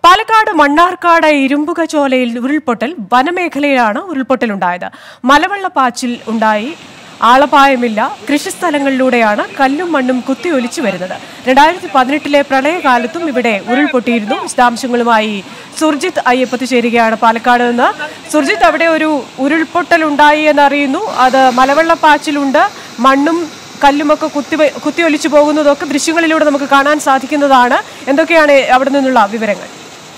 പാലക്കാട് മണ്ണാർക്കാട് ഇരുമ്പുക ചോലയിൽ ഉരുൾപൊട്ടൽ വനമേഖലയിലാണ് ഉരുൾപൊട്ടലുണ്ടായത് മലവെള്ളപ്പാച്ചിൽ ഉണ്ടായി ആളപായമില്ല കൃഷിസ്ഥലങ്ങളിലൂടെയാണ് കല്ലും മണ്ണും കുത്തിയൊലിച്ചു വരുന്നത് രണ്ടായിരത്തി പതിനെട്ടിലെ പ്രളയകാലത്തും ഇവിടെ ഉരുൾപൊട്ടിയിരുന്നു വിശദാംശങ്ങളുമായി സുർജിത്ത് അയ്യപ്പത്ത് ചേരുകയാണ് പാലക്കാട് നിന്ന് സുർജിത്ത് അവിടെ ഒരു ഉരുൾപൊട്ടൽ ഉണ്ടായി എന്നറിയുന്നു അത് മലവെള്ളപ്പാച്ചിലുണ്ട് മണ്ണും കല്ലുമൊക്കെ കുത്തി കുത്തിയൊലിച്ചു പോകുന്നതൊക്കെ ദൃശ്യങ്ങളിലൂടെ നമുക്ക് കാണാൻ സാധിക്കുന്നതാണ് എന്തൊക്കെയാണ് അവിടെ നിന്നുള്ള വിവരങ്ങൾ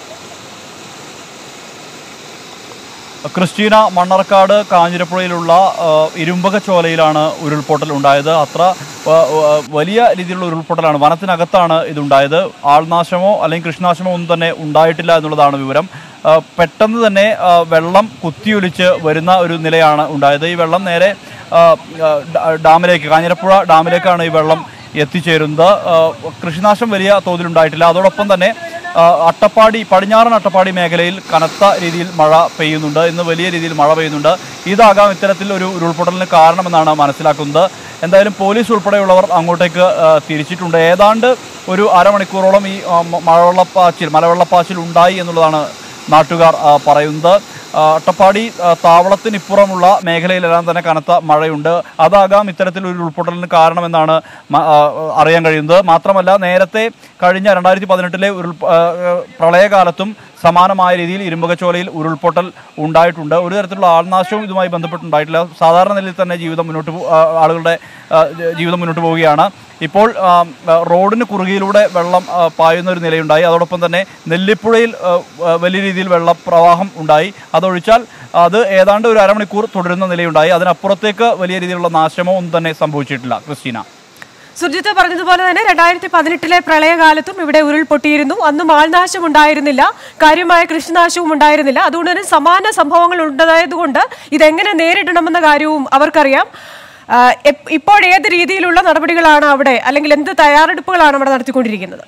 ക്രിസ്റ്റീന മണ്ണർക്കാട് കാഞ്ഞിരപ്പുഴയിലുള്ള ആ, ഇരുമ്പക ചോലയിലാണ് ഉരുൾപൊട്ടൽ ഉണ്ടായത് അത്ര ആ, ആ, വലിയ രീതിയിലുള്ള ഉരുൾപൊട്ടലാണ് വനത്തിനകത്താണ് ഇതുണ്ടായത് ആൾനാശമോ അല്ലെങ്കിൽ കൃഷിനാശമോ ഒന്നും തന്നെ ഉണ്ടായിട്ടില്ല എന്നുള്ളതാണ് വിവരം ആ, പെട്ടെന്ന് തന്നെ ആ, വെള്ളം കുത്തിയൊലിച്ച് വരുന്ന ഒരു നിലയാണ് ഉണ്ടായത് ഈ വെള്ളം നേരെ ആ, ആ, ഡ- ഡാമിലേക്ക് കാഞ്ഞിരപ്പുഴ ഡാമിലേക്കാണ് ഈ വെള്ളം എത്തിച്ചേരുന്നത് ആ, കൃഷിനാശം വലിയ തോതിലുണ്ടായിട്ടില്ല അതോടൊപ്പം തന്നെ ആ, അട്ടപ്പാടി പടിഞ്ഞാറൻ അട്ടപ്പാടി മേഖലയിൽ കനത്ത രീതിയിൽ മഴ പെയ്യുന്നുണ്ട് ഇന്ന് വലിയ രീതിയിൽ മഴ പെയ്യുന്നുണ്ട് ഇതാകാം ഇത്തരത്തിൽ ഒരു ഉരുൾപൊട്ടലിന് കാരണമെന്നാണ് മനസ്സിലാക്കുന്നത് എന്തായാലും പോലീസ് ഉൾപ്പെടെയുള്ളവർ അങ്ങോട്ടേക്ക് ആ, തിരിച്ചിട്ടുണ്ട് ഏതാണ്ട് ഒരു അരമണിക്കൂറോളം ഈ ആ, മ- മഴവെള്ളപ്പാച്ചിൽ മലവെള്ളപ്പാച്ചിൽ ഉണ്ടായി എന്നുള്ളതാണ് നാട്ടുകാർ ആ, പറയുന്നത് ആ, അട്ടപ്പാടി ആ, താവളത്തിനിപ്പുറമുള്ള മേഖലയിലെല്ലാം തന്നെ കനത്ത മഴയുണ്ട് അതാകാം ഇത്തരത്തിൽ ഒരു ഉരുൾപൊട്ടലിന് കാരണമെന്നാണ് മ- ആ, അറിയാൻ കഴിയുന്നത് മാത്രമല്ല നേരത്തെ കഴിഞ്ഞ രണ്ടായിരത്തി പതിനെട്ടിലെ ഉരുൾ ആ, പ്രളയകാലത്തും സമാനമായ രീതിയിൽ ഇരുമ്പകച്ചോലയിൽ ഉരുൾപൊട്ടൽ ഉണ്ടായിട്ടുണ്ട് ഒരു തരത്തിലുള്ള ആൾനാശവും ഇതുമായി ബന്ധപ്പെട്ടുണ്ടായിട്ടില്ല സാധാരണ നിലയിൽ തന്നെ ജീവിതം മുന്നോട്ട് പോ- ആ, ആളുകളുടെ ആ, ജീവിതം മുന്നോട്ട് പോവുകയാണ് ഇപ്പോൾ ആ, ആ, റോഡിന് കുറുകിയിലൂടെ വെള്ളം ആ, പായുന്ന ഒരു നിലയുണ്ടായി അതോടൊപ്പം തന്നെ നെല്ലിപ്പുഴയിൽ ആ, ആ, വലിയ രീതിയിൽ വെള്ളപ്രവാഹം ഉണ്ടായി അതൊഴിച്ചാൽ അത് ഏതാണ്ട് ഒരു അരമണിക്കൂർ തുടരുന്ന നിലയുണ്ടായി അതിനപ്പുറത്തേക്ക് വലിയ രീതിയിലുള്ള നാശമോ ഒന്നും തന്നെ സംഭവിച്ചിട്ടില്ല ക്രിസ്റ്റീന സുർജിത്ത് പറഞ്ഞതുപോലെ തന്നെ രണ്ടായിരത്തി പതിനെട്ടിലെ പ്രളയകാലത്തും ഇവിടെ ഉരുൾപൊട്ടിയിരുന്നു അന്നും ആൾനാശം ഉണ്ടായിരുന്നില്ല കാര്യമായ കൃഷിനാശവും ഉണ്ടായിരുന്നില്ല അതുകൊണ്ട് തന്നെ സമാന സംഭവങ്ങൾ ഉണ്ടായതുകൊണ്ട് ഇതെങ്ങനെ നേരിടണമെന്ന കാര്യവും അവർക്കറിയാം ആ, എപ്- ഇപ്പോൾ ഏത് രീതിയിലുള്ള നടപടികളാണ് അവിടെ അല്ലെങ്കിൽ എന്ത് തയ്യാറെടുപ്പുകളാണ് അവിടെ നടത്തിക്കൊണ്ടിരിക്കുന്നത്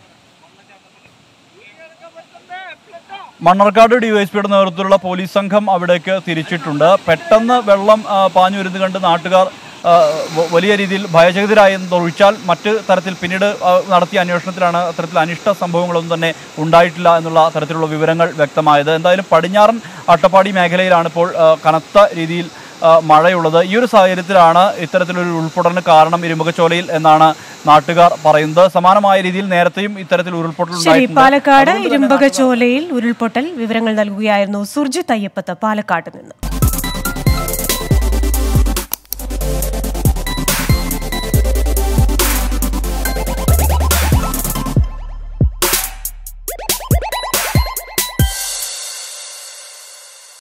മണ്ണർക്കാട് ഡിവൈഎസ്പിയുടെ നേതൃത്വത്തിലുള്ള പോലീസ് സംഘം അവിടേക്ക് തിരിച്ചിട്ടുണ്ട് പെട്ടെന്ന് വെള്ളം ആ, പാഞ്ഞു വരുന്നത് കണ്ട് നാട്ടുകാർ ആ, വ- വലിയ രീതിയിൽ ഭയചകിതരായെന്നൊഴിച്ചാൽ മറ്റ് തരത്തിൽ പിന്നീട് ആ, നടത്തിയ അന്വേഷണത്തിലാണ് അത്തരത്തിൽ അനിഷ്ട സംഭവങ്ങളൊന്നും തന്നെ ഉണ്ടായിട്ടില്ല എന്നുള്ള തരത്തിലുള്ള വിവരങ്ങൾ വ്യക്തമായത് എന്തായാലും പടിഞ്ഞാറൻ അട്ടപ്പാടി മേഖലയിലാണ് ഇപ്പോൾ ആ, കനത്ത രീതിയിൽ ആ, മഴയുള്ളത് ഈ ഒരു സാഹചര്യത്തിലാണ് ഇത്തരത്തിലൊരു ഉരുൾപൊട്ടലിന് കാരണം ഇരുമുഖച്ചോലയിൽ എന്നാണ് നാട്ടുകാർ പറയുന്നത് സമാനമായ രീതിയിൽ നേരത്തെയും ഇത്തരത്തിൽ ഉരുൾപൊട്ടൽ ശരി ഉണ്ടായിട്ടുണ്ട്. പാലക്കാട് അതുകൊണ്ട് തന്നെ ഇരുമ്പകച്ചോലയിൽ ഉരുൾപൊട്ടൽ വിവരങ്ങൾ നൽകുകയായിരുന്നു സുർജിത്ത് അയ്യപ്പത്ത് പാലക്കാട്ട് നിന്ന്